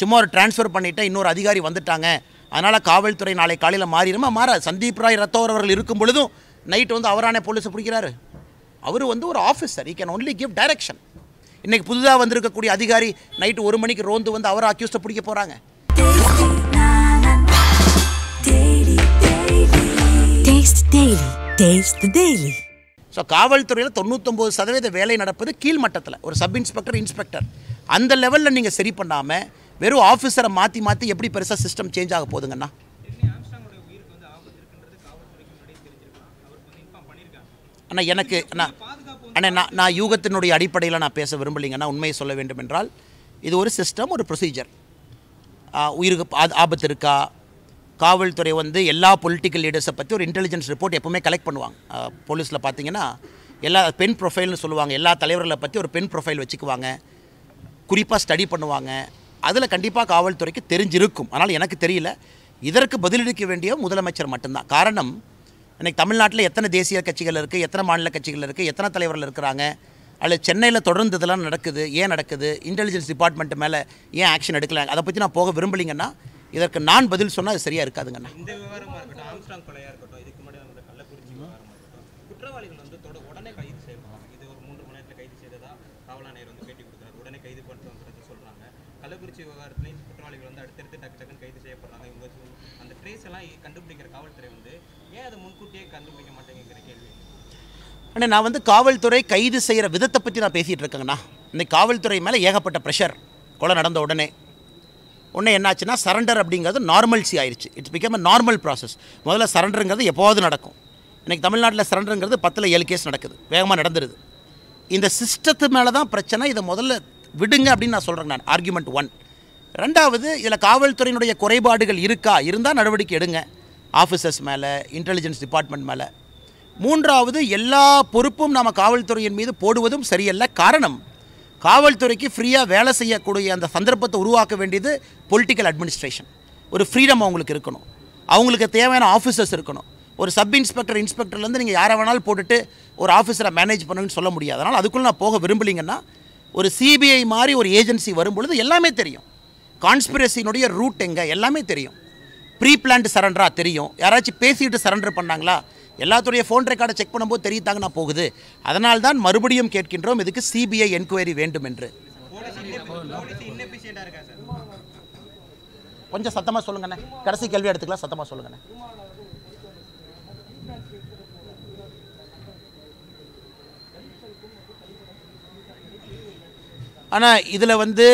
சும்மா ஒரு ட்ரான்ஸ்ஃபர் பண்ணிவிட்டு இன்னொரு அதிகாரி வந்துட்டாங்க அதனால் காவல்துறை நாளை காலையில் மாறிடுமா மாற சந்தீப் ராய் ரத்தோர் அவர்கள் இருக்கும் பொழுதும் நைட் வந்து அவரானே போலீஸை பிடிக்கிறாரு அவர் வந்து ஒரு officer he can only give direction இன்றைக்கி புதுதாக வந்திருக்கக்கூடிய அதிகாரி நைட்டு ஒரு மணிக்கு ரோந்து வந்து அவரை அக்யூஸ்ட்டை பிடிக்க போகிறாங்க Taste Daily. Taste the Daily. So காவல்துறையில் தொண்ணூத்தொம்பது சதவீத வேலை நடப்பது கீழ்மட்டத்தில் ஒரு சப் இன்ஸ்பெக்டர் இன்ஸ்பெக்டர் அந்த லெவலில் நீங்கள் சரி பண்ணாமல் வெறும் ஆஃபீஸரை மாற்றி மாற்றி எப்படி பெருசாக சிஸ்டம் சேஞ்ச் ஆக போகுதுங்கண்ணா அண்ணா எனக்கு அண்ணா அண்ணா நான் நான் யூகத்தினுடைய அடிப்படையில் நான் பேச விரும்பலைங்கன்னா உண்மையை சொல்ல வேண்டும் என்றால் இது ஒரு சிஸ்டம் ஒரு ப்ரொசீஜர் உயிருக்கு ஆ- ஆபத்து இருக்கா காவல்துறை வந்து எல்லா பொலிட்டிக்கல் லீடர்ஸை பற்றி ஒரு இன்டெலிஜென்ஸ் ரிப்போர்ட் எப்பவுமே கலெக்ட் பண்ணுவாங்க போலீஸில் பார்த்தீங்கன்னா எல்லா பெண் ப்ரொஃபைல்னு சொல்லுவாங்க எல்லா தலைவர்களை பற்றி ஒரு பெண் ப்ரொஃபைல் வச்சுக்குவாங்க குறிப்பாக ஸ்டடி பண்ணுவாங்க அதில் கண்டிப்பாக காவல்துறைக்கு தெரிஞ்சிருக்கும் ஆனால் எனக்கு தெரியல இதற்கு பதிலளிக்க வேண்டிய முதலமைச்சர் மட்டும்தான் காரணம் இன்னைக்கு தமிழ்நாட்டில் எத்தனை தேசிய கட்சிகள் இருக்குது எத்தனை மாநில கட்சிகள் இருக்குது எத்தனை தலைவர்கள் இருக்கிறாங்க அதில் சென்னையில் தொடர்ந்து இதெல்லாம் நடக்குது ஏன் நடக்குது இன்டெலிஜென்ஸ் டிபார்ட்மெண்ட் மேலே ஏன் ஆக்ஷன் எடுக்கல அதை பற்றி நான் போக விரும்பலிங்கன்னா இதற்கு நான் பதில் சொன்னால் அது சரியாக இருக்காதுங்கண்ணா இந்த விவகாரமா இருக்கட்டும் ஆம்ஸ்டாங் கொலையா இருக்கட்டும் இதுக்கு முன்னாடி நடந்த கள்ளக்குறிச்சி விவகாரமா இருக்கட்டும் குற்றவாளிகள் வந்து தொட உடனே கைது செய்யப்படுறாங்க இது ஒரு மூன்று மணி நேரத்தில் கைது செய்ததா காவலாணையர் வந்து பேட்டி கொடுக்குறாரு உடனே கைது பண்ணுறோங்கிறது சொல்றாங்க கள்ளக்குறிச்சி விவகாரத்துலையும் குற்றவாளிகள் வந்து அடுத்தடுத்து டக்கு டக்குன்னு கைது செய்யப்படுறாங்க இவங்க சொல்- அந்த ட்ரேஸ் எல்லாம் கண்டுபிடிக்கிற காவல்துறை வந்து ஏன் அதை முன்கூட்டியே கண்டுபிடிக்க மாட்டேங்கிற கேள்வி அண்ணா நான் வந்து காவல்துறை கைது செய்கிற விதத்தை பற்றி நான் பேசிகிட்டு இருக்கேங்கண்ணா இன்னைக்கு காவல்துறை மேலே ஏகப்பட்ட ப்ரெஷர் கொலை நடந்த உடனே உடனே என்னாச்சுன்னா சரண்டர் அப்படிங்கிறது நார்மல்சி ஆயிடுச்சு it's become a normal process முதல்ல சரண்டருங்கிறது எப்போவாவது நடக்கும் இன்றைக்கி தமிழ்நாட்டில் சரண்டருங்கிறது பத்தில் ஏழு கேஸ் நடக்குது வேகமாக நடந்துருது இந்த சிஸ்டத்து மேலே தான் பிரச்சனை இதை முதல்ல விடுங்க அப்படின்னு நான் சொல்கிறேன் நான் ஆர்குமெண்ட் ஒன் ரெண்டாவது இதில் காவல்துறையினுடைய குறைபாடுகள் இருக்கா இருந்தால் நடவடிக்கை எடுங்க ஆஃபீஸர்ஸ் மேலே இன்டெலிஜென்ஸ் டிபார்ட்மெண்ட் மேலே மூன்றாவது எல்லா பொறுப்பும் நம்ம காவல்துறையின் மீது போடுவதும் சரியல்ல காரணம் காவல்துறைக்கு ஃப்ரீயாக வேலை செய்யக்கூடிய அந்த சந்தர்ப்பத்தை உருவாக்க வேண்டியது பொலிட்டிக்கல் அட்மினிஸ்ட்ரேஷன் ஒரு ஃப்ரீடம் அவங்களுக்கு இருக்கணும் அவங்களுக்கு தேவையான ஆஃபீஸர்ஸ் இருக்கணும் ஒரு சப் இன்ஸ்பெக்டர் இன்ஸ்பெக்டர்லேருந்து நீங்கள் யாரை வேணாலும் போட்டுட்டு ஒரு ஆஃபீஸரை மேனேஜ் பண்ணுன்னு சொல்ல முடியாது அதனால் அதுக்குள்ளே நான் போக விரும்பலிங்கன்னா ஒரு சிபிஐ மாதிரி ஒரு ஏஜென்சி வரும்பொழுது எல்லாமே தெரியும் கான்ஸ்பிரசினுடைய ரூட் எங்கே எல்லாமே தெரியும் ப்ரீ பிளான்டு சரண்டரா தெரியும் யாராச்சும் பேசிட்டு சரண்டர் பண்ணாங்களா எல்லாத்துடைய ஃபோன் ரெக்கார்டை செக் பண்ணும்போது தெரியுதாங்கண்ணா போகுது அதனால் தான் மறுபடியும் கேட்கின்றோம் இதுக்கு சிபிஐ என்கொயரி வேண்டும் என்று போலீஸ் போலீஸ் இன்னெஃபிஷியண்டாக இருக்கா சார் கொஞ்சம் சத்தமாக சொல்லுங்கண்ணே கடைசி கேள்வி எடுத்துக்கலாம் சத்தமாக சொல்லுங்கண்ணே ஆனால் இதில் வந்து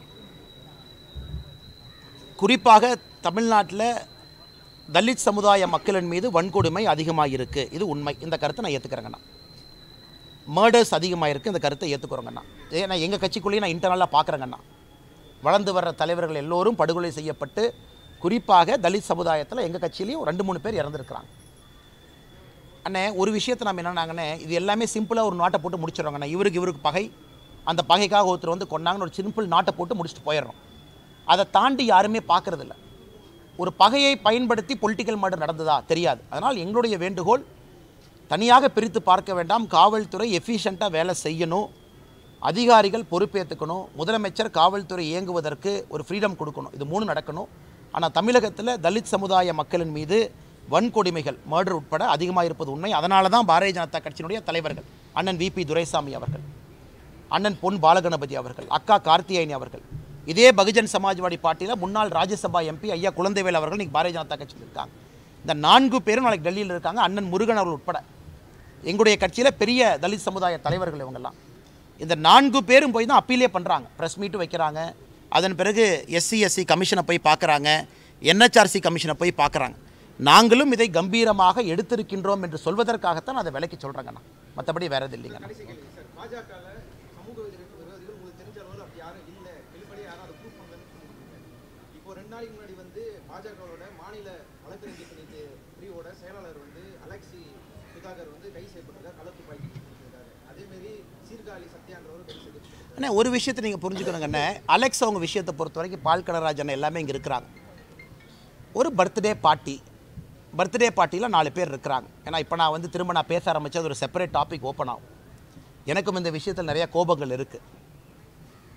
குறிப்பாக தமிழ்நாட்டில் தலித் சமுதாய மக்களின் மீது வன்கொடுமை அதிகமாக இருக்குது இது உண்மை இந்த கருத்தை நான் ஏற்றுக்கிறேங்கண்ணா மர்டர்ஸ் அதிகமாக இருக்குது இந்த கருத்தை ஏற்றுக்கிறோங்கண்ணா ஏன்னா எங்கள் கட்சிக்குள்ளேயே நான் இன்டர்னலாக பார்க்குறேங்கண்ணா வளர்ந்து வர்ற தலைவர்கள் எல்லோரும் படுகொலை செய்யப்பட்டு குறிப்பாக தலித் சமுதாயத்தில் எங்கள் கட்சியிலையும் ரெண்டு மூணு பேர் இறந்துருக்குறாங்க அண்ணே ஒரு விஷயத்தை நம்ம என்னன்னாங்கண்ணே இது எல்லாமே சிம்பிளாக ஒரு நாட்டை போட்டு முடிச்சிடுறோங்கண்ணே இவருக்கு இவருக்கு பகை அந்த பகைக்காக ஒருத்தர் வந்து கொண்டாங்கன்னு ஒரு சிம்பிள் நாட்டை போட்டு முடிச்சுட்டு போயிடுறோம் அதை தாண்டி யாருமே பார்க்கறதில்ல ஒரு பகையை பயன்படுத்தி பொலிட்டிக்கல் மர்டர் நடந்ததா தெரியாது அதனால் எங்களுடைய வேண்டுகோள் தனியாக பிரித்து பார்க்க வேண்டாம் காவல்துறை எஃபிஷியண்ட்டாக வேலை செய்யணும் அதிகாரிகள் பொறுப்பேற்றுக்கணும் முதலமைச்சர் காவல்துறை இயங்குவதற்கு ஒரு ஃப்ரீடம் கொடுக்கணும் இது மூணு நடக்கணும் ஆனால் தமிழகத்தில் தலித் சமுதாய மக்களின் மீது வன்கொடுமைகள் மர்டர் உட்பட அதிகமாக இருப்பது உண்மை அதனால தான் பாரதிய ஜனதா கட்சியினுடைய தலைவர்கள் அண்ணன் விபி துரைசாமி அவர்கள் அண்ணன் பொன் பாலகணபதி அவர்கள் அக்கா கார்த்தியாயினி அவர்கள் இதே பகுஜன் சமாஜ்வாடி பார்ட்டியில் முன்னாள் ராஜ்யசபா எம்பி ஐயா குழந்தைவேல் அவர்கள் இன்னைக்கு பாரதிய ஜனதா கட்சியில் இருக்காங்க இந்த நான்கு பேரும் நாளைக்கு டெல்லியில் இருக்காங்க அண்ணன் முருகன் அவர்கள் உட்பட எங்களுடைய கட்சியில் பெரிய தலித் சமுதாய தலைவர்கள் இவங்கெல்லாம் இந்த நான்கு பேரும் போய் தான் அப்பீலே பண்ணுறாங்க ப்ரெஸ் மீட்டு வைக்கிறாங்க அதன் பிறகு எஸ்சி எஸ்சி கமிஷனை போய் பார்க்குறாங்க என்ஹெச்ஆர்சி கமிஷனை போய் பார்க்குறாங்க நாங்களும் இதை கம்பீரமாக எடுத்திருக்கின்றோம் என்று சொல்வதற்காகத்தான் அதை விலைக்கு சொல்கிறேங்கண்ணா மற்றபடி வேற எது இல்லைங்கண்ணா பாஜகல சமூக விரோதிகள் விரோதிகள் உங்களுக்கு தெரிஞ்ச அளவில் அப்படி யாரும் இல்லை வெளிப்படையாக யாரும் அதை ப்ரூவ் பண்ணலன்னு சொல்லியிருக்கீங்க இப்போ ரெண்டு நாளைக்கு முன்னாடி வந்து பாஜகவோட மாநில வழக்கறிஞர் பிரிவு பிரிவோட செயலாளர் வந்து அலெக்சி சுதாகர் வந்து கைது செய்யப்பட்டிருக்கார் களத்துப்பாக்கி கொடுத்திருக்காரு அதேமாரி சீர்காழி சத்யான்றவர் கைது செய்யப்பட்டிருக்காரு அண்ணே ஒரு விஷயத்தை நீங்கள் புரிஞ்சுக்கணுங்கண்ணே அலெக்ஸ் அவங்க விஷயத்தை பொறுத்த வரைக்கும் பால் கடராஜன் எல்லாமே இங்கே இருக்கிறாங்க ஒரு பர்த்டே பார்ட்டி பர்த்டே பார்ட்டியில் நாலு பேர் இருக்கிறாங்க ஏன்னா இப்போ நான் வந்து திரும்ப நான் பேச ஆரம்பிச்சா அது ஒரு செப்பரேட் டாபிக் ஓப்பன் ஆகும் எனக்கும் இந்த விஷயத்தில் நிறைய கோபங்கள் இருக்குது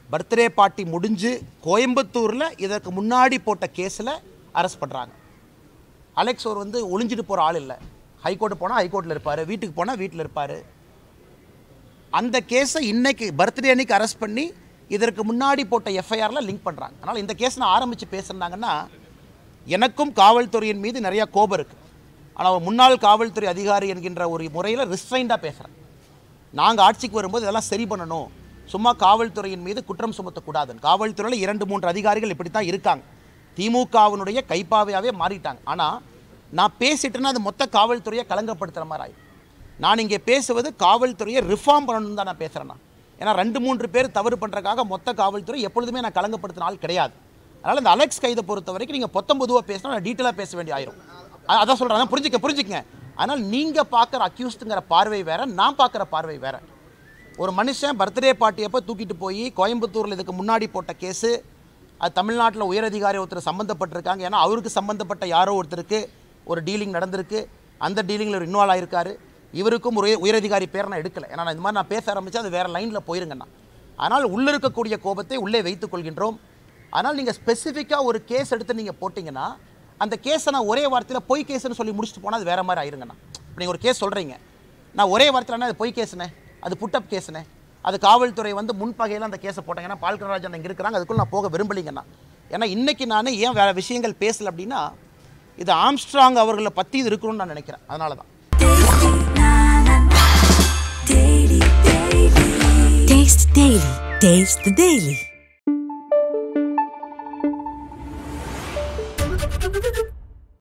பர்த்டே பார்ட்டி முடிஞ்சு கோயம்புத்தூரில் இதற்கு முன்னாடி போட்ட கேஸில் அரெஸ்ட் பண்ணுறாங்க அலெக்ஸ் ஒரு வந்து ஒளிஞ்சிட்டு போகிற ஆள் இல்லை ஹைகோர்ட்டு போனால் ஹைகோர்ட்டில் இருப்பார் வீட்டுக்கு போனால் வீட்டில் இருப்பார் அந்த கேஸை இன்னைக்கு பர்த்டே அன்னைக்கு அரெஸ்ட் பண்ணி இதற்கு முன்னாடி போட்ட எஃப்ஐஆரில் லிங்க் பண்ணுறாங்க அதனால் இந்த கேஸ் நான் ஆரம்பித்து பேசுனாங்கன்னா எனக்கும் காவல்துறையின் மீது நிறையா கோபம் இருக்குது ஆனால் ஒரு முன்னாள் காவல்துறை அதிகாரி என்கின்ற ஒரு முறையில் ரிஸ்ட்ரைண்டாக பேசுகிறேன் நாங்கள் ஆட்சிக்கு வரும்போது இதெல்லாம் சரி பண்ணணும் சும்மா காவல்துறையின் மீது குற்றம் சுமத்தக்கூடாதுன்னு காவல்துறையில் இரண்டு மூன்று அதிகாரிகள் இப்படி தான் இருக்காங்க திமுகவினுடைய கைப்பாவையாகவே மாறிட்டாங்க ஆனால் நான் பேசிட்டேன்னா அது மொத்த காவல்துறையை கலங்கப்படுத்துகிற மாதிரி ஆயிடும் நான் இங்கே பேசுவது காவல்துறையை ரிஃபார்ம் பண்ணணும்னு தான் நான் பேசுகிறேன் நான் ஏன்னா ரெண்டு மூன்று பேர் தவறு பண்ணுறக்காக மொத்த காவல்துறை எப்பொழுதுமே நான் கலங்கப்படுத்தின ஆள் கிடையாது அதனால் இந்த அலெக்ஸ் கைதை பொறுத்த வரைக்கும் நீங்கள் பொத்தம்பொதுவாக பேசினா நான் டீட்டெயிலாக பேச வேண்டிய ஆயிரும் அ- அதான் சொல்கிறேன் புரிஞ்சுக்க புரிஞ்சுக்கங்க அதனால் நீங்கள் பார்க்குற அக்யூஸ்டுங்கிற பார்வை வேற நான் பார்க்குற பார்வை வேற ஒரு மனுஷன் பர்த்டே பார்ட்டி அப்போ தூக்கிட்டு போய் கோயம்புத்தூரில் இதுக்கு முன்னாடி போட்ட கேஸு அது தமிழ்நாட்டில் உயரதிகாரி ஒருத்தர் சம்மந்தப்பட்டிருக்காங்க ஏன்னா அவருக்கு சம்மந்தப்பட்ட யாரோ ஒருத்தருக்கு ஒரு டீலிங் நடந்திருக்கு அந்த டீலிங்கில் ஒரு இன்வால்வ் ஆயிருக்காரு இவருக்கும் ஒரு உயர் உயரதிகாரி பேர் நான் எடுக்கல ஏன்னா நான் இந்த மாதிரி நான் பேச ஆரம்பிச்சா அது வேறு லைனில் போயிருங்கண்ணா ஆனால் உள்ளே இருக்கக்கூடிய கோபத்தை உள்ளே வைத்துக் கொள்கின்றோம் ஆனால் நீங்கள் ஸ்பெசிஃபிக்காக ஒரு கேஸ் எடுத்து நீங்கள் போட்டிங்கன்னா அந்த கேஸை நான் ஒரே வார்த்தையில் பொய் கேஸ்னு சொல்லி முடிச்சுட்டு போனால் அது வேறு மாதிரி ஆயிருங்கண்ணா இப்போ நீங்கள் ஒரு கேஸ் சொல்கிறீங்க நான் ஒரே வார்த்தையில் அது பொய் கேஸுனே அது புட்டப் கேஸுனே அது காவல்துறை வந்து முன்பகையில் அந்த கேஸை போட்டாங்க ஏன்னா பால்கராஜன் இங்கே இருக்கிறாங்க அதுக்குள்ள நான் போக விரும்பலிங்கண்ணா ஏன்னா இன்னைக்கு நான் ஏன் வேறு விஷயங்கள் பேசல அப்படின்னா இது ஆம்ஸ்ட்ராங் அவர்களை பற்றி இது இருக்கணும்னு நான் நினைக்கிறேன் அதனால தான் Taste Daily. Taste the Daily.